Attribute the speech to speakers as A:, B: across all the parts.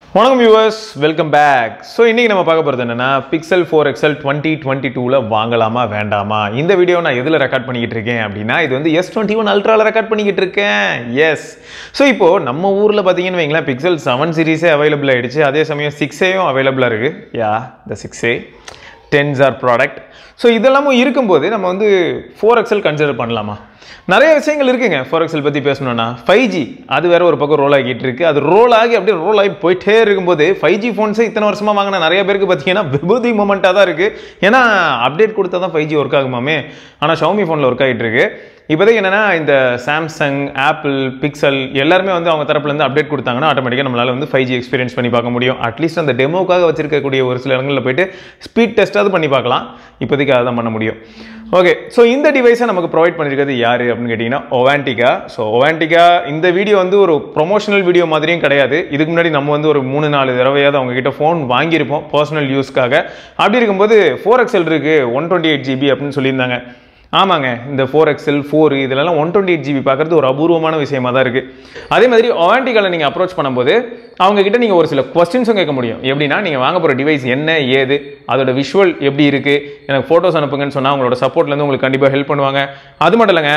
A: வணக்கம் viewers welcome back so இன்றைக்கி நம்ம பார்க்க போகிறது என்னென்னா Pixel four XL twenty twenty டூவில் வாங்கலாமா வேண்டாமா இந்த வீடியோ நான் எதில் ரெக்கார்ட் பண்ணிக்கிட்டு இருக்கேன் அப்படின்னா இது வந்து எஸ் டுவெண்ட்டி ஒன் அல்ட்ராவில் ரெக்கார்ட் பண்ணிக்கிட்டு இருக்கேன் எஸ் ஸோ இப்போது நம்ம ஊரில் பார்த்தீங்கன்னு வைங்களேன் பிக்சல் செவன் சீரிஸே அவைலபிள் ஆகிடுச்சு அதே சமயம் சிக்ஸேயும் அவைலபிளாக இருக்குது யா இந்த சிக்ஸே டென்ஸ் ஆர் ப்ராடக்ட் ஸோ இதெல்லாமும் இருக்கும்போது நம்ம வந்து ஃபோர் எக்ஸல் கன்சிடர் பண்ணலாமா நிறைய விஷயங்கள் இருக்குங்க ஃபோர் எக்ஸல் பற்றி பேசணும்னா ஃபைவ் ஜி அது வேற ஒரு பக்கம் ரோல் ஆகிட்டு இருக்கு அது ரோல் ஆகி அப்படியே ரோல் ஆகி போயிட்டே இருக்கும்போது ஃபைவ் ஜி ஃபோன்ஸை இத்தனை வருஷமா வாங்கின நிறைய பேருக்கு பார்த்தீங்கன்னா விபூதி மூமெண்ட்டாக தான் இருக்குது ஏன்னா அப்டேட் கொடுத்தா தான் ஃபைவ் ஜி ஒர்க் ஆகுமாமே ஆனால் ஷவுமி ஃபோனில் ஒர்க் ஆகிட்டு இருக்கு இப்போதைக்கு என்னன்னா இந்த சாம்சங் ஆப்பிள் பிக்சல் எல்லாருமே வந்து அவங்க தரப்புலேருந்து அப்டேட் கொடுத்தாங்கன்னா ஆட்டோமேட்டிக்காக நம்மளால் வந்து ஃபைவ் ஜி எக்ஸ்பீரியன்ஸ் பண்ணி பார்க்க முடியும் அட்லீஸ்ட் அந்த டெமோக்காக வச்சிருக்கக்கூடிய ஒரு சில இடங்களில் போயிட்டு ஸ்பீட் டெஸ்ட்டாவது பண்ணி பார்க்கலாம் இப்போதைக்கு அதை தான் பண்ண முடியும் ஓகே ஸோ இந்த டிவைஸை நமக்கு ப்ரொவைட் பண்ணியிருக்கிறது யார் அப்படின்னு கேட்டிங்கன்னா ஒவான்டிகா ஸோ ஒவான்டிகா இந்த வீடியோ வந்து ஒரு ப்ரொமோஷனல் வீடியோ மாதிரியும் கிடையாது இதுக்கு முன்னாடி நம்ம வந்து ஒரு மூணு நாலு தடவையாவது அவங்க கிட்ட ஃபோன் வாங்கியிருப்போம் பர்சனல் யூஸ்க்காக அப்படி இருக்கும்போது ஃபோர் எக்ஸல் இருக்குது ஒன் டுவெண்ட்டி எயிட் ஜிபி அப்படின்னு சொல்லியிருந்தாங்க ஆமாங்க இந்த ஃபோர் எக்ஸல் ஃபோர் இதெல்லாம் ஒன் டுவெண்ட்டி எயிட் ஜிபி பார்க்குறது ஒரு அபூர்வமான விஷயமா தான் இருக்குது அதே மாதிரி ஒவான்டிகால நீங்கள் அப்ரோச் பண்ணும்போது அவங்க கிட்ட நீங்கள் ஒரு சில கொஸ்டின்ஸும் கேட்க முடியும் எப்படின்னா நீங்கள் வாங்க போகிற டிவைஸ் என்ன ஏது அதோட விஷுவல் எப்படி இருக்குது எனக்கு ஃபோட்டோஸ் அனுப்புங்கன்னு சொன்னால் அவங்களோட சப்போர்ட்லேருந்து உங்களுக்கு கண்டிப்பாக ஹெல்ப் பண்ணுவாங்க அது மட்டும் இல்லைங்க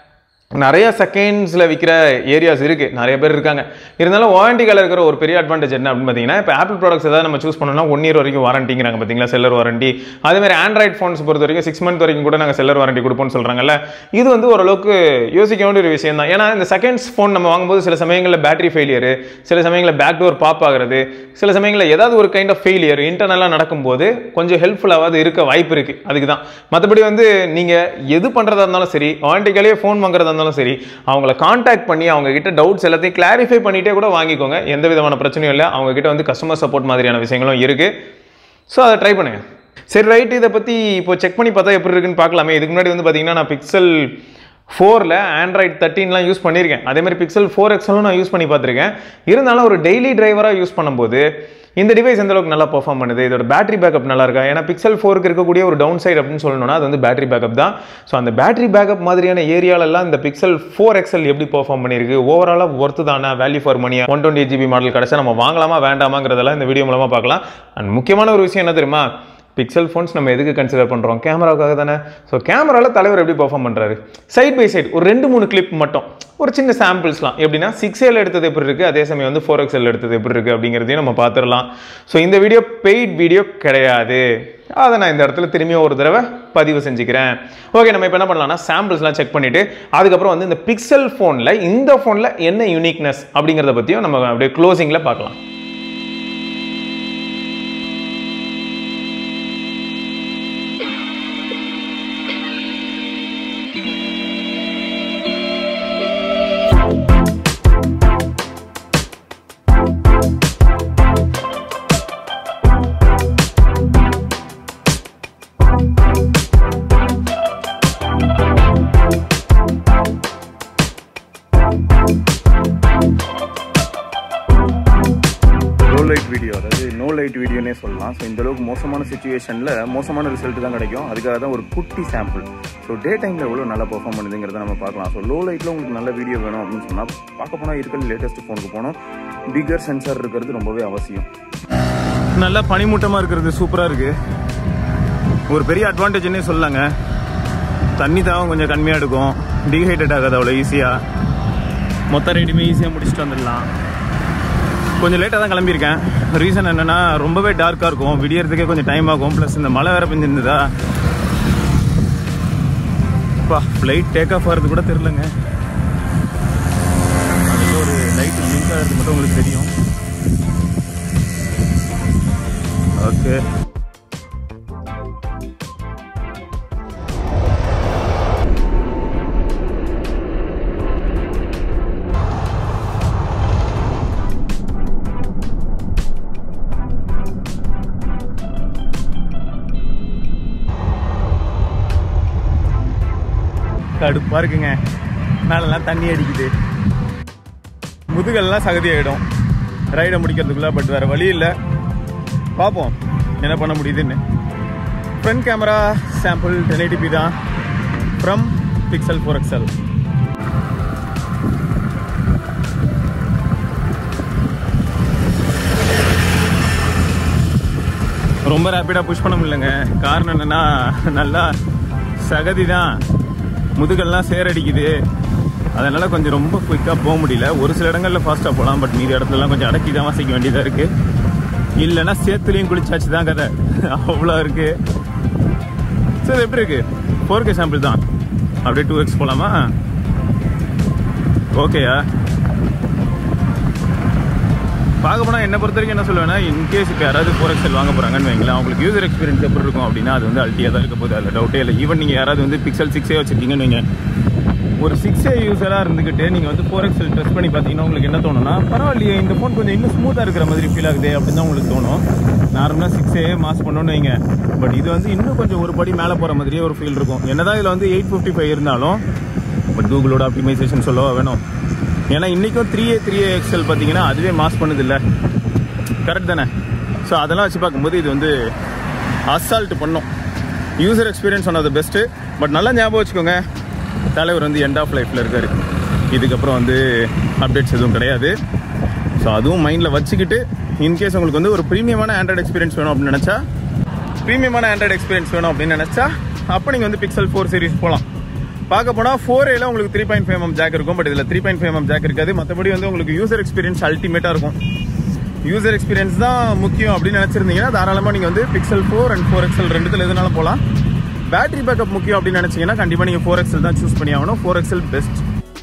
A: நிறைய செகண்ட்ஸில் விற்கிற ஏரியாஸ் இருக்குது நிறைய பேர் இருக்காங்க இருந்தாலும் வாரண்டிகளில் இருக்கிற ஒரு பெரிய அட்வான்டேஜ் என்ன அப்படின்னு பார்த்தீங்கன்னா இப்போ ஆப்பிள் ப்ராடக்ட்ஸ் ஏதாவது நம்ம சூஸ் பண்ணோம்னா ஒன் இயர் வரைக்கும் வாரண்டிங்கிறாங்க பார்த்தீங்களா செல்லர் வாரண்டி அதேமாதிரி ஆண்ட்ராய்ட் ஃபோன்ஸ் பொறுத்த வரைக்கும் சிக்ஸ் மந்த் வரைக்கும் கூட நாங்கள் செல்லர் வாரண்டி கொடுப்போம்னு சொல்கிறாங்கல்ல இது வந்து ஓரளவுக்கு யோசிக்க வேண்டிய ஒரு விஷயம் தான் ஏன்னா இந்த செகண்ட்ஸ் ஃபோன் நம்ம வாங்கும்போது சில சமயங்களில் பேட்டரி ஃபெயிலியர் சில சமயங்களில் பேக் டோர் பாப் ஆகிறது சில சமயங்களில் ஏதாவது ஒரு கைண்ட் ஆஃப் ஃபெயிலியர் இன்டர்னலாக நடக்கும்போது கொஞ்சம் ஹெல்ப்ஃபுல்லாவது இருக்க வாய்ப்பு இருக்குது அதுக்கு தான் மற்றபடி வந்து நீங்கள் எது பண்ணுறதா இருந்தாலும் சரி வாரண்டிக்காலே ஃபோன் வாங்குறதா இருந்தாலும் சரி அவங்கள காண்டாக்ட் பண்ணி அவங்க கிட்ட டவுட்ஸ் எல்லாத்தையும் கிளாரிஃபை பண்ணிட்டே கூட வாங்கிக்கோங்க எந்த விதமான பிரச்சனையும் இல்லை அவங்க கிட்ட வந்து கஸ்டமர் சப்போர்ட் மாதிரியான விஷயங்களும் இருக்கு ஸோ அதை ட்ரை பண்ணுங்க சரி ரைட் இதை பற்றி இப்போ செக் பண்ணி பார்த்தா எப்படி இருக்குன்னு பார்க்கலாமே இதுக்கு முன்னாடி வந்து பார்த்தீங்கன்னா நான் பிக்சல் ஃபோரில் ஆண்ட்ராய்ட் தேர்ட்டின்லாம் யூஸ் பண்ணியிருக்கேன் அதே மாதிரி பிக்சல் ஃபோர் எக்ஸலும் நான் யூஸ் பண்ணி பார்த்துருக்கேன் இருந்தாலும் ஒரு டெய்லி டிரைவராக யூஸ் பண்ணும்போது இந்த டிவைஸ் எந்த அளவுக்கு நல்லா பர்ஃபார்ம் பண்ணுது இதோட பேட்டரி பேக்கப் நல்லா இருக்கா ஏன்னா பிக்சல் ஃபோருக்கு இருக்கக்கூடிய ஒரு டவுன் சைடு அப்படின்னு சொல்லணும்னா அது வந்து பேட்டரி பேக்கப் தான் ஸோ அந்த பேட்டரி பேக்கப் மாதிரியான ஏரியாலெல்லாம் இந்த பிக்சல் ஃபோர் எக்ஸல் எப்படி பர்ஃபார்ம் பண்ணியிருக்கு ஓவராலாக ஒர்த்து தானே வேல்யூ ஃபார் மணியா ஒன் டுவெண்ட்டி ஜிபி மாடல் கிடச்சா நம்ம வாங்கலாமா வேண்டாமாங்கிறதெல்லாம் இந்த வீடியோ மூலமாக பார்க்கலாம் அண்ட் முக்கியமான ஒரு விஷயம் என்ன தெரியுமா பிக்சல் ஃபோன்ஸ் நம்ம எதுக்கு கன்சிடர் பண்ணுறோம் கேமராவுக்காக தானே ஸோ கேமராவில் தலைவர் எப்படி பர்ஃபார்ம் பண்ணுறாரு சைட் பை சைடு ஒரு ரெண்டு மூணு கிளிப் மட்டும் ஒரு சின்ன சாம்பிள்ஸ்லாம் எப்படின்னா சிக்ஸ் ஏல எடுத்தது எப்படி இருக்குது அதே சமயம் வந்து ஃபோர் எக்ஸ்எல் எடுத்தது எப்படி இருக்குது அப்படிங்கிறதையும் நம்ம பார்த்துடலாம் ஸோ இந்த வீடியோ பெய்ட் வீடியோ கிடையாது அதை நான் இந்த இடத்துல திரும்பியும் ஒரு தடவை பதிவு செஞ்சுக்கிறேன் ஓகே நம்ம இப்போ என்ன பண்ணலாம்னா சாம்பிள்ஸ்லாம் செக் பண்ணிவிட்டு அதுக்கப்புறம் வந்து இந்த பிக்சல் ஃபோனில் இந்த ஃபோனில் என்ன யூனிக்னஸ் அப்படிங்கிறத பற்றியும் நம்ம அப்படியே க்ளோசிங்கில் பார்க்கலாம்
B: லோ லைட் வீடியோ அதாவது நோ லைட் வீடியோனே சொல்லலாம் ஸோ இந்த அளவுக்கு மோசமான சுச்சுவேஷனில் மோசமான ரிசல்ட் தான் கிடைக்கும் அதுக்காக தான் ஒரு குட்டி சாம்பிள் ஸோ டே டைமில் எவ்வளோ நல்லா பெர்ஃபார்ம் பண்ணுதுங்கிறத நம்ம பார்க்கலாம் ஸோ லோ லைட்டில் உங்களுக்கு நல்ல வீடியோ வேணும் அப்படின்னு சொன்னால் பார்க்க போனால் இருக்கிற லேட்டஸ்ட் ஃபோனுக்கு போனோம் பிகர் சென்சார் இருக்கிறது ரொம்பவே அவசியம்
A: நல்லா பனிமூட்டமாக இருக்கிறது சூப்பராக இருக்குது ஒரு பெரிய அட்வான்டேஜ்னே சொல்லலாங்க தண்ணி தாகம் கொஞ்சம் கம்மியாக எடுக்கும் டீஹைட்ரேட் ஆகாது அவ்வளோ ஈஸியாக மொத்த ரைட்டுமே ஈஸியாக முடிச்சுட்டு வந்துடலாம் கொஞ்சம் லேட்டாக தான் கிளம்பியிருக்கேன் ரீசன் என்னென்னா ரொம்பவே டார்க்காக இருக்கும் விடியறதுக்கே கொஞ்சம் டைம் ஆகும் ப்ளஸ் இந்த மழை வேறு பெஞ்சிருந்ததா பா ஃப்ளைட் டேக் ஆஃப் ஆகிறது கூட தெரிலங்க அதில் ஒரு லைட் லிங்க் ஆகிறது மட்டும் உங்களுக்கு தெரியும் ஓகே கடுப்பாக இருக்குங்க மேலெல்லாம் தண்ணி அடிக்குது முதுகெல்லாம் சகதி ஆகிடும் ரைடை முடிக்கிறதுக்குள்ள பட் வேறு வழி இல்லை பார்ப்போம் என்ன பண்ண முடியுதுன்னு front camera sample ten eighty p தான் ஃப்ரம் பிக்சல் ஃபோர் எக்ஸல் ரொம்ப ரேப்பிடாக புஷ் பண்ண முடியலங்க காரணம் என்னன்னா நல்லா சகதி தான் முதுகெல்லாம் சேரடிக்குது அதனால கொஞ்சம் ரொம்ப குயிக்காக போக முடியல ஒரு சில இடங்களில் ஃபாஸ்ட்டாக போகலாம் பட் மீதி இடத்துலலாம் கொஞ்சம் அடக்கி தான் வாசிக்க வேண்டியதாக இருக்குது இல்லைன்னா சேத்துலையும் குளிச்சாச்சு தான் கதை அவ்வளோ இருக்குது ஸோ இது எப்படி இருக்கு ஃபோர் கே சாம்பிள் தான் அப்படியே டூ எக்ஸ் போகலாமா ஓகேயா பார்க்க போனால் என்ன பொறுத்த வரைக்கும் என்ன சொல்லுவேன்னா இன்கேஸ் இப்போ யாராவது ஃபோர் எக்ஸல் வாங்க போகிறாங்கன்னு வைங்களேன் அவங்களுக்கு யூசர் எக்ஸ்பீரியன்ஸ் எப்படி இருக்கும் அப்படின்னா அது வந்து அல்ட்டியாக தான் இருக்க போகுது அதில் டவுட்டே இல்லை ஈவன் நீங்கள் யாராவது வந்து பிக்சல் சிக்ஸே வச்சிருக்கீங்கன்னு வைங்க ஒரு சிக்ஸ் ஏ யூஸராக இருந்துக்கிட்டு நீங்கள் வந்து ஃபோர் எக்ஸல் ட்ரெஸ் பண்ணி பார்த்தீங்கன்னா உங்களுக்கு என்ன தோணும்னா பரவாயில்லையே இந்த ஃபோன் கொஞ்சம் இன்னும் ஸ்மூத்தாக இருக்கிற மாதிரி ஃபீல் ஆகுது அப்படின்னு தான் உங்களுக்கு தோணும் நார்மலாக சிக்ஸ் ஏ மாஸ் பண்ணோன்னு வைங்க பட் இது வந்து இன்னும் கொஞ்சம் ஒரு படி மேலே போகிற மாதிரியே ஒரு ஃபீல் இருக்கும் என்னதான் இதில் வந்து எயிட் ஃபிஃப்டி ஃபைவ் இருந்தாலும் பட் கூகுளோட ஆப்டிமைசேஷன் சொல்லவா வேணும் ஏன்னா இன்றைக்கும் three A three A XL பார்த்தீங்கன்னா அதுவே மாஸ் பண்ணுது இல்லை கரெக்ட் தானே ஸோ அதெல்லாம் வச்சு பார்க்கும்போது இது வந்து அசால்ட் பண்ணும் user experience one of the best but நல்லா ஞாபகம் வச்சுக்கோங்க தலைவர் வந்து எண்ட் ஆஃப் லைஃப்பில் இருக்கார் இதுக்கப்புறம் வந்து அப்டேட்ஸ் எதுவும் கிடையாது ஸோ அதுவும் மைண்டில் வச்சுக்கிட்டு இன்கேஸ் உங்களுக்கு வந்து ஒரு ப்ரீமியமான ஆண்ட்ராய்டு எக்ஸ்பீரியன்ஸ் வேணும் அப்படின்னு நினச்சா ப்ரீமியமான ஆண்ட்ராய்டு எக்ஸ்பீரியன்ஸ் வேணும் அப்படின்னு நினச்சா அப்போ நீங்கள் வந்து பிக்சல் ஃபோர் சீரிஸ் போகலாம் பார்க்க போனால் ஃபோர் ஏல உங்களுக்கு three point five M jack இருக்கும் பட் இதில் three point five M jack இருக்காது மற்றபடி வந்து உங்களுக்கு யூசர் எக்ஸ்பீரியன்ஸ் அல்டிமேட்டாக இருக்கும் யூசர் எக்ஸ்பீரியன்ஸ் தான் முக்கியம் அப்படின்னு நினச்சிருந்தீங்கன்னா தாராளமாக நீங்கள் வந்து Pixel four and four XL ரெண்டுத்தில் எதுனாலும் போகலாம் பேட்டரி பேக்கப் முக்கியம் அப்படின்னு நினச்சிங்கன்னா கண்டிப்பாக நீங்கள் ஃபோர் எக்ஸல் தான் சூஸ் பண்ணி ஆகணும் four XL best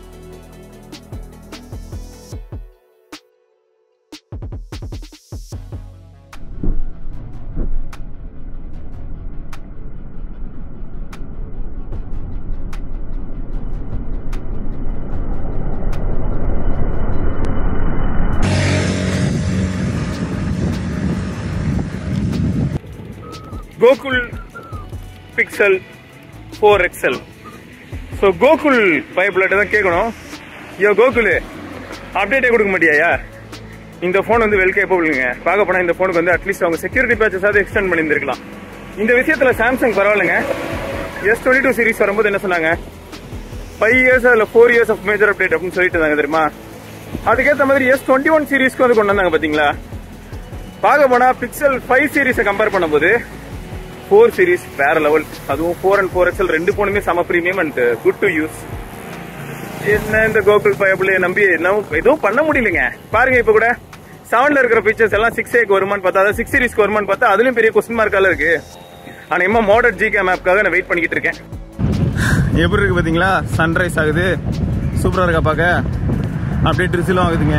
A: Google Pixel four XL so Google பைப்லட்ட தான் கேட்கணும் ஐயோ கோகுல் அப்டேட்டே கொடுக்க மாட்டியாயா இந்த ஃபோன் வந்து வெல் கேப்பபிளுங்க பார்க்க போனால் இந்த ஃபோனுக்கு வந்து அட்லீஸ்ட் அவங்க செக்யூரிட்டி பேச்சஸாவது எக்ஸ்டெண்ட் பண்ணியிருந்திருக்கலாம் இந்த விஷயத்தில் சாம்சங் பரவாயில்லைங்க எஸ் டுவெண்ட்டி டூ சீரிஸ் வரும்போது என்ன சொன்னாங்க ஃபைவ் இயர்ஸ் அதில் four years of major update அப்படின்னு சொல்லிட்டு இருந்தாங்க தெரியுமா அதுக்கேற்ற மாதிரி எஸ் டுவெண்ட்டி ஒன் சீரிஸ்க்கு வந்து கொண்டு வந்தாங்க பார்த்தீங்களா பார்க்க போனா பிக்சல் ஃபைவ் சீரிஸை கம்பேர் பண்ணும்போது ஃபோர் சீரிஸ் வேற லெவல் அதுவும் ஃபோர் அண்ட் ஃபோர் எக்ஸல் ரெண்டு போனுமே சம premium and good to use என்ன இந்த கோகுல் பயபிளே நம்பி நம்ம எதுவும் பண்ண முடியலங்க பாருங்க இப்ப கூட செவன்ல இருக்கிற பிக்சர்ஸ் எல்லாம் சிக்ஸ் ஏக்கு வருமான்னு பார்த்தா அதாவது சிக்ஸ் சீரிஸ்க்கு வருமான்னு பார்த்தா அதுலயும் பெரிய கொஸ்டின் மார்க்கால இருக்கு ஆனா இம்மா மாடர்ன் ஜிகே மேப்காக நான் வெயிட் பண்ணிக்கிட்டு இருக்கேன் எப்படி இருக்கு பாத்தீங்களா சன்ரைஸ் ஆகுது சூப்பரா இருக்கா பாக்க அப்படியே ட்ரிசிலும் ஆகுதுங்க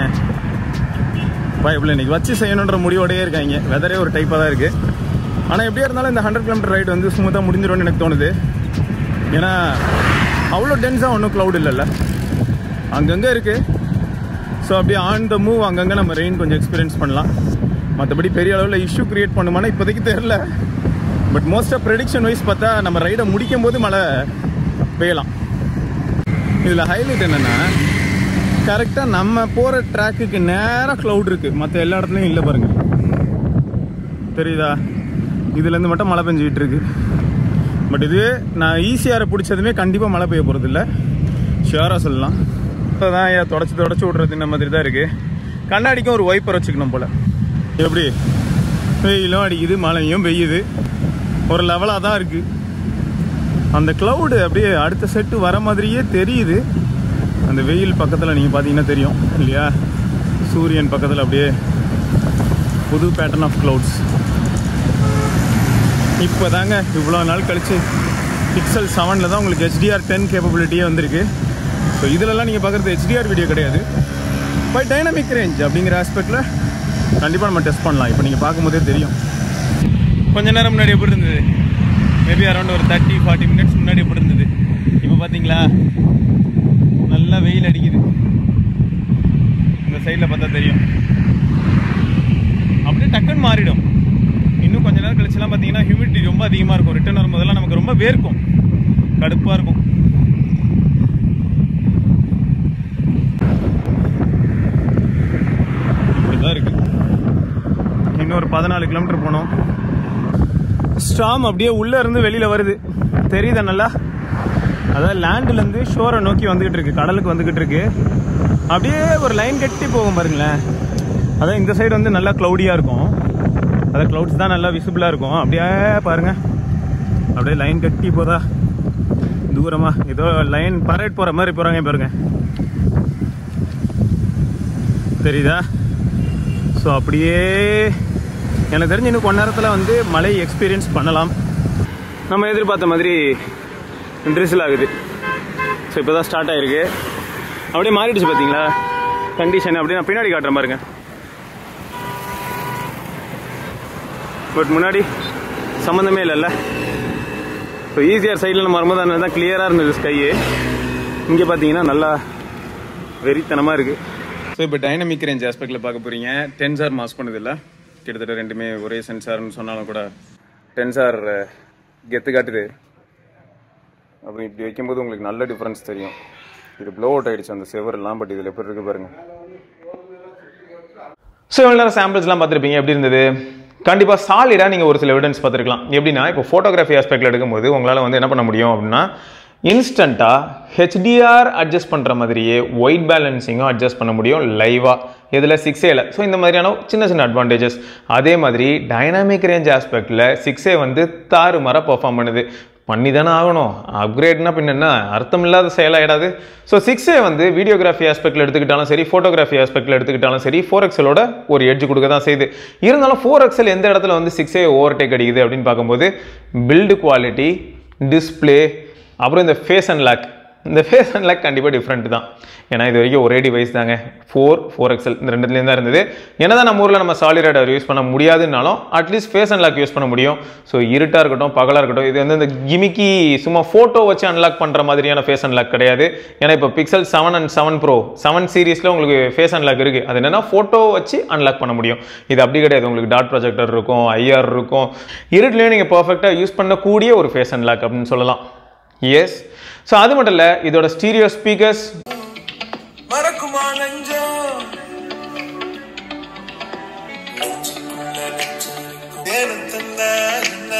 A: பயப்பில் இன்னைக்கு வச்சு செய்யணுன்ற முடிவோடயே இருக்காங்க வெதரே ஒரு டைப்பாக தான் இருக்கு ஆனால் எப்படியா இருந்தாலும் இந்த ஹண்ட்ரட் கிலோமீட்டர் ரைடு வந்து ஸ்மூத்தாக முடிஞ்சிடும்னு எனக்கு தோணுது ஏன்னா அவ்வளோ டென்ஸாக ஒன்றும் க்ளவுட் இல்லைல்ல அங்கங்கே இருக்கு ஸோ அப்படியே ஆன் த மூவ் அங்கங்கே நம்ம ரெயின் கொஞ்சம் எக்ஸ்பீரியன்ஸ் பண்ணலாம் மற்றபடி பெரிய அளவில் இஷ்யூ கிரியேட் பண்ணுமானா இப்போதைக்கு தெரில பட் மோஸ்ட்டாக ப்ரெடிக்ஷன் வைஸ் பார்த்தா நம்ம ரைடை முடிக்கும் போது மழை பெய்யலாம் இதில் ஹைலைட் என்னென்னா கரெக்டாக நம்ம போகிற ட்ராக்குக்கு நேராக க்ளவுட் இருக்குது மற்ற எல்லா இடத்துலையும் இல்லை பாருங்க தெரியுதா இதுலேருந்து மட்டும் மழை பெஞ்சிக்கிட்டு இருக்கு பட் இது நான் ஈஸியாரை பிடிச்சதுமே கண்டிப்பாக மழை பெய்ய போகிறது இல்லை ஷியராக சொல்லலாம் இப்போ தான் ஏன் தொடச்சி தொடச்சி விட்றது இந்த மாதிரி தான் இருக்குது கண்ணாடிக்கும் ஒரு வைப்பர் வச்சுக்கணும் போல் எப்படி வெயிலும் அடிக்குது மழையும் பெய்யுது ஒரு லெவலாக தான் இருக்குது அந்த க்ளவுடு அப்படியே அடுத்த செட்டு வர மாதிரியே தெரியுது அந்த வெயில் பக்கத்தில் நீங்கள் பார்த்தீங்கன்னா தெரியும் இல்லையா சூரியன் பக்கத்தில் அப்படியே புது பேட்டர்ன் ஆஃப் க்ளவுட்ஸ் இப்போ தாங்க இவ்வளோ நாள் கழிச்சு பிக்சல் செவனில் தான் உங்களுக்கு ஹெச்டிஆர் டென் கேப்பபிலிட்டியே வந்திருக்கு ஸோ இதிலலாம் நீங்கள் பார்க்குறது ஹெச்டிஆர் வீடியோ கிடையாது பை டைனமிக் ரேஞ்ச் அப்படிங்கிற ஆஸ்பெக்டில் கண்டிப்பாக நம்ம டெஸ்ட் பண்ணலாம் இப்போ நீங்கள் பார்க்கும்போதே தெரியும் கொஞ்ச நேரம் முன்னாடி எப்படி இருந்தது மேபி அரௌண்ட் ஒரு தேர்ட்டி ஃபார்ட்டி மினிட்ஸ் முன்னாடி எப்படி இருந்தது இப்போ பார்த்தீங்களா நல்லா வெயில் அடிக்குது இந்த சைடில் பார்த்தா தெரியும் அப்படியே டக்குன்னு மாறிடும் இன்னும் கொஞ்ச நேரம் கழிச்சுலாம் பார்த்தீங்கன்னா ஹியூமிடிட்டி ரொம்ப அதிகமாக இருக்கும் ரிட்டர்ன் வரும்போதெல்லாம் நமக்கு ரொம்ப வேர்க்கும் கடுப்பாக இருக்கும் இப்படிதான் இருக்கு இன்னும் ஒரு பதினாலு கிலோமீட்டர் போனோம் ஸ்டாம் அப்படியே உள்ள இருந்து வெளியில வருது தெரியுதா நல்லா அதாவது லேண்ட்ல இருந்து ஷோரை நோக்கி வந்துகிட்டு இருக்கு கடலுக்கு வந்துகிட்டு இருக்கு அப்படியே ஒரு லைன் கட்டி போகும் பாருங்களேன் அதான் இந்த சைடு வந்து நல்லா க்ளவுடியா இருக்கும் அதான் க்ளவுட்ஸ் தான் நல்லா விசிபிளாக இருக்கும் அப்படியே பாருங்க அப்படியே லைன் கட்டி போதா தூரமா ஏதோ லைன் பரேட் போகிற மாதிரி போகிறாங்க பாருங்க தெரியுதா ஸோ அப்படியே எனக்கு தெரிஞ்சு இன்னும் கொஞ்ச நேரத்தில் வந்து மழை எக்ஸ்பீரியன்ஸ் பண்ணலாம் நம்ம எதிர்பார்த்த மாதிரி ட்ரிசில் ஆகுது ஸோ இப்போ தான் ஸ்டார்ட் ஆகிருக்கு அப்படியே மாறிடுச்சு பார்த்தீங்களா கண்டிஷன் அப்படியே நான் பின்னாடி காட்டுறேன் பாருங்க பட் முன்னாடி சம்மந்தமே இல்லைல்ல ஸோ ஈஸியார் சைடில் நம்ம வரும்போது அந்த தான் கிளியராக இருந்தது ஸ்கையு இங்கே பார்த்தீங்கன்னா நல்லா வெறித்தனமாக இருக்குது ஸோ இப்போ டைனமிக் ரேஞ்ச் ஆஸ்பெக்டில் பார்க்க போகிறீங்க டென்சார் மாஸ் பண்ணது இல்லை கிட்டத்தட்ட ரெண்டுமே ஒரே சென்சார்னு சொன்னாலும் கூட டென்சார் கெத்து காட்டுது அப்படி இப்படி வைக்கும்போது உங்களுக்கு நல்ல டிஃப்ரென்ஸ் தெரியும் இது ப்ளோ அவுட் ஆயிடுச்சு அந்த செவர் எல்லாம் பட் இதில் எப்படி இருக்கு பாருங்க ஸோ இவ்வளோ நேரம் சாம்பிள்ஸ்லாம் பார்த்துருப்பீங்க எப்படி இருந்தது கண்டிப்பாக சாலிடாக நீங்கள் ஒரு சில எவிடன்ஸ் பார்த்துருக்கலாம் எப்படின்னா இப்போ ஃபோட்டோகிராஃபி ஆஸ்பெக்டில் எடுக்கும்போது உங்களால் வந்து என்ன பண்ண முடியும் அப்படின்னா இன்ஸ்டண்ட்டாக ஹெச்டிஆர் அட்ஜஸ்ட் பண்ணுற மாதிரியே ஒயிட் பேலன்சிங்கும் அட்ஜஸ்ட் பண்ண முடியும் லைவாக இதில் சிக்ஸ் ஏல ஸோ இந்த மாதிரியான சின்ன சின்ன அட்வான்டேஜஸ் அதே மாதிரி டைனாமிக் ரேஞ்ச் ஆஸ்பெக்டில் சிக்ஸ் ஏ வந்து தாறுமாற பெர்ஃபார்ம் பண்ணுது பண்ணி தானே ஆகணும் அப்கிரேட்னா பின்ன என்ன அர்த்தம் இல்லாத செயலாயிடாது ஸோ சிக்ஸ் ஏ வந்து வீடியோகிராஃபி ஆஸ்பெக்டில் எடுத்துக்கிட்டாலும் சரி ஃபோட்டோகிராஃபி ஆஸ்பெக்டில் எடுத்துக்கிட்டாலும் சரி ஃபோர் எக்ஸலோட ஒரு எட்ஜ் கொடுக்க தான் செய்யுது இருந்தாலும் ஃபோர் எக்ஸல் எந்த இடத்துல வந்து சிக்ஸ் ஏ ஓவர் டேக் அடிக்குது அப்படின்னு பார்க்கும்போது பில்டு குவாலிட்டி டிஸ்பிளே அப்புறம் இந்த ஃபேஸ் அண்ட் லாக் இந்த ஃபேஸ் அண்ட் லாக் கண்டிப்பாக டிஃப்ரெண்ட் தான் ஏன்னா இது வரைக்கும் ஒரே டிவைஸ் தாங்க ஃபோர் ஃபோர் எக்ஸல் இந்த ரெண்டுலேயும் தான் இருந்தது என்னதான் நம்ம ஊரில் நம்ம சாலிட் யூஸ் பண்ண முடியாதுன்னாலும் at least face and lock use பண்ண முடியும் ஸோ இருட்டாக இருக்கட்டும் பகலாக இருக்கட்டும் இது வந்து இந்த கிமிக்கி சும்மா ஃபோட்டோ வச்சு அன்லாக் பண்ணுற மாதிரியான ஃபேஸ் அண்ட் லாக் கிடையாது ஏன்னா இப்போ Pixel seven and seven Pro seven சீரிஸில் உங்களுக்கு ஃபேஸ் அண்ட் லாக் இருக்குது அது என்னன்னா ஃபோட்டோ வச்சு அன்லாக் பண்ண முடியும் இது அப்படி கிடையாது உங்களுக்கு டாட் ப்ரொஜெக்டர் இருக்கும் ஐஆர் இருக்கும் இருட்லேயும் நீங்கள் பர்ஃபெக்டாக யூஸ் பண்ணக்கூடிய ஒரு ஃபேஸ் அண்ட் லாக் அப்படின்னு சொல்லலாம் எஸ் ஸோ அது மட்டும் இல்லை இதோட ஸ்டீரியோ ஸ்பீக்கர்ஸ்
C: மறக்குமா நெஞ்சம் நெஞ்சுக்குள்ள நெஞ்சரிக்கும் நேரம் தந்தா என்ன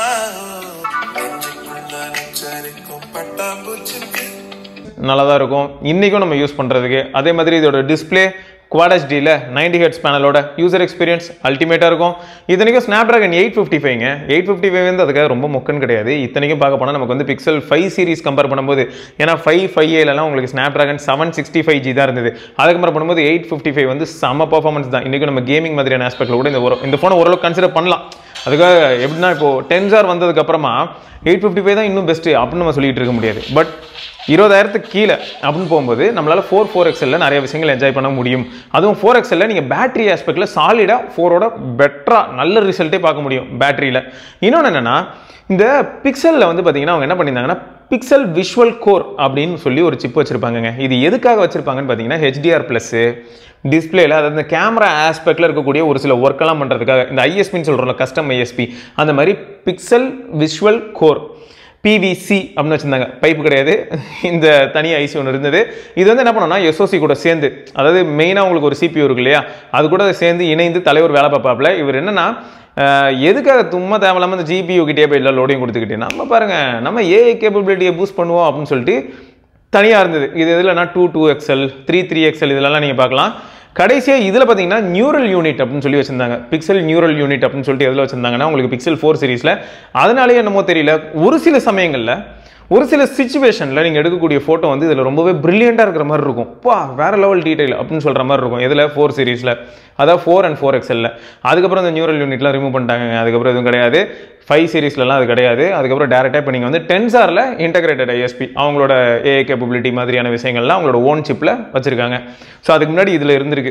C: நெஞ்சுக்குள்ள நெஞ்சரிக்கும் பட்டாம்பூச்சிக்கு
A: நல்லா தான் இருக்கும் இன்றைக்கும் நம்ம யூஸ் பண்ணுறதுக்கு அதே மாதிரி இதோட டிஸ்பிளே குவாட் ஹெச்டியில் நைன்டி ஹெட்ஸ் பேனலோட யூசர் எக்ஸ்பீரியன்ஸ் அல்டிமேட்டாக இருக்கும் இத்தனைக்கும் ஸ்னாப் ட்ராகன் எயிட் ஃபிஃப்டி ஃபைவ்ங்க எயிட் ஃபிஃப்டி ஃபைவ் வந்து அதுக்காக ரொம்ப மொக்கன் கிடையாது இத்தனைக்கும் பார்க்க போனால் நமக்கு வந்து பிக்சல் ஃபைவ் சீரிஸ் கம்பேர் பண்ணும்போது ஏன்னா ஃபைவ் ஃபைவ் ஏலலாம் உங்களுக்கு Snapdragon seven sixty five G தான் இருந்தது அதுக்கு கம்பேர் பண்ணும்போது எயிட் ஃபிஃப்டி ஃபைவ் வந்து செம்ம பர்ஃபார்மன்ஸ் தான் இன்றைக்கும் நம்ம கேமிங் மாதிரியான ஆஸ்பெக்டில் கூட இந்த ஒரு இந்த ஃபோனை ஓரளவுக்கு கன்சிடர் பண்ணலாம் அதுக்காக எப்படின்னா இப்போ டென்சார் வந்ததுக்கு அப்புறமா எயிட் ஃபிஃப்டி ஃபைவ் தான் இன்னும் பெஸ்ட்டு அப்படின்னு நம்ம சொல்லிட்டு இருக்க முடியாது பட் இருபதாயிரத்துக்கு கீழே அப்படின்னு போகும்போது நம்மளால ஃபோர் ஃபோர் எக்ஸலில் நிறைய விஷயங்கள் என்ஜாய் பண்ண முடியும் அதுவும் ஃபோர் எக்ஸலில் நீங்கள் பேட்டரி ஆஸ்பெக்டில் சாலிடாக ஃபோரோட பெட்டராக நல்ல ரிசல்ட்டே பார்க்க முடியும் பேட்டரியில் இன்னொன்று என்னென்னா இந்த பிக்சலில் வந்து பார்த்தீங்கன்னா அவங்க என்ன பண்ணியிருந்தாங்கன்னா பிக்சல் விஷுவல் கோர் அப்படின்னு சொல்லி ஒரு சிப் வச்சுருப்பாங்கங்க இது எதுக்காக வச்சுருப்பாங்கன்னு பார்த்தீங்கன்னா ஹெச்டிஆர் ப்ளஸ்ஸு டிஸ்பிளேல அதாவது இந்த கேமரா ஆஸ்பெக்டில் இருக்கக்கூடிய ஒரு சில ஒர்க்கெல்லாம் பண்ணுறதுக்காக இந்த ஐஎஸ்பின்னு சொல்கிறோம்ல கஸ்டம் ஐஎஸ்பி அந்த மாதிரி பிக்சல் விஷுவல் கோர் பிவிசி அப்படின்னு வச்சுருந்தாங்க பைப்பு கிடையாது இந்த தனி ஐசி ஒன்று இருந்தது இது வந்து என்ன பண்ணோம்னா எஸ்ஓசி கூட சேர்ந்து அதாவது மெயினாக உங்களுக்கு ஒரு சிபியூ இருக்கு இல்லையா அது கூட சேர்ந்து இணைந்து தலைவர் வேலை பார்ப்பாப்புல இவர் என்னன்னா அஹ், எதுக்காக சும்மா தேவையில்லாமல் இந்த ஜிபியூ கிட்டே போய் எல்லாம் லோடிங் கொடுத்துக்கிட்டு நம்ம பாருங்க நம்ம ஏஐ கேப்பபிலிட்டியை பூஸ்ட் பண்ணுவோம் அப்படின்னு சொல்லிட்டு தனியாக இருந்தது இது எதுலனா two two XL three three XL இதெல்லாம் நீங்கள் பார்க்கலாம் கடைசியாக இதில் பார்த்தீங்கன்னா நியூரல் யூனிட் அப்படின்னு சொல்லி வச்சிருந்தாங்க பிக்சல் நியூரல் யூனிட் அப்படின்னு சொல்லிட்டு எதில் வச்சிருந்தாங்கன்னா உங்களுக்கு பிக்சல் ஃபோர் சீரிஸில் அதனாலேயே என்னமோ தெரியல ஒரு சில சமயங்களில் ஒரு சில சுச்சுவேஷனில் நீங்கள் எடுக்கக்கூடிய ஃபோட்டோ வந்து இதில் ரொம்பவே பிரில்லியண்ட்டாக இருக்கிற மாதிரி இருக்கும் பா வேற லெவல் டீடைல் அப்படின்னு சொல்கிற மாதிரி இருக்கும் இதில் ஃபோர் சீரிஸில் அதாவது ஃபோர் அண்ட் ஃபோர் எக்ஸ்எல்ல அதுக்கப்புறம் இந்த நியூரல் யூனிட்லாம் ரிமூவ் பண்ணிட்டாங்க அதுக்கப்புறம் எதுவும் கிடையாது ஃபைவ் சீரிஸ்லலாம் அது கிடையாது அதுக்கப்புறம் டேரெக்டாக இப்போ நீங்கள் வந்து டென்சாரில் இன்டகிரேட்டட் ஐஎஸ்பி அவங்களோட ஏஐ கேப்பபிலிட்டி மாதிரியான விஷயங்கள்லாம் அவங்களோட ஓன் சிப்பில் வச்சுருக்காங்க ஸோ அதுக்கு முன்னாடி இதில் இருந்திருக்கு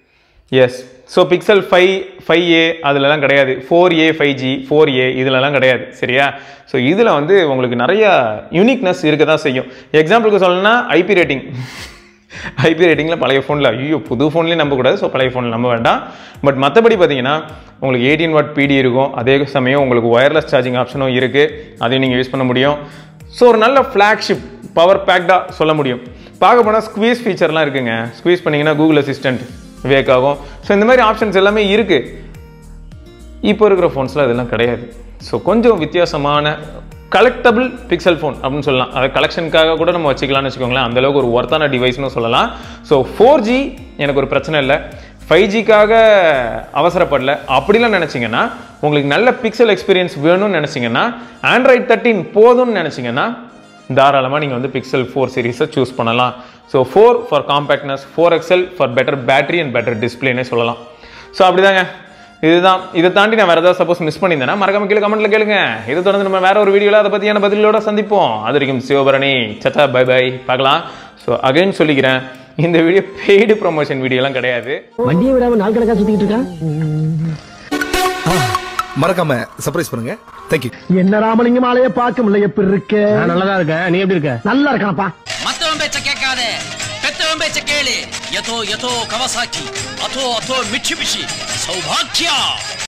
A: yes so Pixel five five A அதுலலாம் கிடையாது four A five G four A இதுலலாம் கிடையாது சரியா ஸோ இதில் வந்து உங்களுக்கு நிறைய யூனிக்னஸ் இருக்க தான் செய்யும் எக்ஸாம்பிளுக்கு சொல்லணும்னா ஐபி ரேட்டிங் ஐபி ரேட்டிங்கில் பழைய ஃபோனில் ஐயோ புது ஃபோன்லேயும் நம்பக்கூடாது ஸோ பழைய ஃபோனில் நம்ப வேண்டாம் பட் மற்றபடி பார்த்தீங்கன்னா உங்களுக்கு எயிட்டீன் வாட் பிடி இருக்கும் அதே சமயம் உங்களுக்கு ஒயர்லெஸ் சார்ஜிங் ஆப்ஷனும் இருக்குது அதையும் நீங்கள் யூஸ் பண்ண முடியும் ஸோ ஒரு நல்ல ஃப்ளாக்ஷிப் பவர் பேக்டாக சொல்ல முடியும் பார்க்க போனால் ஸ்குவீஸ் ஃபீச்சர்லாம் இருக்குங்க ஸ்குவீஸ் பண்ணிங்கன்னா கூகுள் அசிஸ்டன்ட் வேக் ஆகும் ஸோ இந்த மாதிரி ஆப்ஷன்ஸ் எல்லாமே இருக்குது இப்போ இருக்கிற ஃபோன்ஸில் அதெல்லாம் கிடையாது ஸோ கொஞ்சம் வித்தியாசமான கலெக்டபிள் பிக்சல் ஃபோன் அப்படின்னு சொல்லலாம் அதை கலெக்ஷனுக்காக கூட நம்ம வச்சுக்கலாம்னு வச்சுக்கோங்களேன் அந்த அளவுக்கு ஒரு ஒர்த்தான டிவைஸ்னு சொல்லலாம் ஸோ ஃபோர் ஜி எனக்கு ஒரு பிரச்சனை இல்லை ஃபைவ் ஜிக்காக அவசரப்படல அப்படிலாம் நினச்சிங்கன்னா உங்களுக்கு நல்ல பிக்சல் எக்ஸ்பீரியன்ஸ் வேணும்னு நினச்சிங்கன்னா ஆண்ட்ராய்ட் தேர்ட்டின் போதும்னு நினச்சிங்கன்னா தாராளமாக நீங்கள் வந்து பிக்சல் ஃபோர் சீரீஸை சூஸ் பண்ணலாம் so four for compactness four XL for better battery and better டிஸ்பிளேனே சொல்லலாம் ஸோ அப்படிதாங்க இதுதான் இதை தாண்டி நான் வேறு ஏதாவது சப்போஸ் மிஸ் பண்ணியிருந்தேன்னா மறக்காம கீழே கமெண்ட்ல கேளுங்க இதை தொடர்ந்து நம்ம வேற ஒரு வீடியோவில் அதை பற்றியான பதிலோட சந்திப்போம் அது வரைக்கும் சிவபரணி சச்சா பை பை பார்க்கலாம் ஸோ அகைன் சொல்லிக்கிறேன் இந்த வீடியோ பெய்டு ப்ரொமோஷன் வீடியோலாம் கிடையாது
D: வண்டியை விடாம நாள் கணக்கா சுத்திட்டு இருக்கான்
E: மறக்காம சர்ப்ரைஸ் பண்ணுங்க தேங்க்யூ
D: என்ன ராமலிங்கம் ஆலைய பார்க்க முடியல எப்படி இருக்க நல்லதா இருக்க நீ எப்படி இருக்க நல்லா இருக்கானப்பா
F: மத்தவன் பேச்ச கேட்காத பெத்தவன் பேச்ச கேளு யதோ யதோ கவசாக்கி அதோ அதோ மிட்சுபிஷி சௌபாக்கியா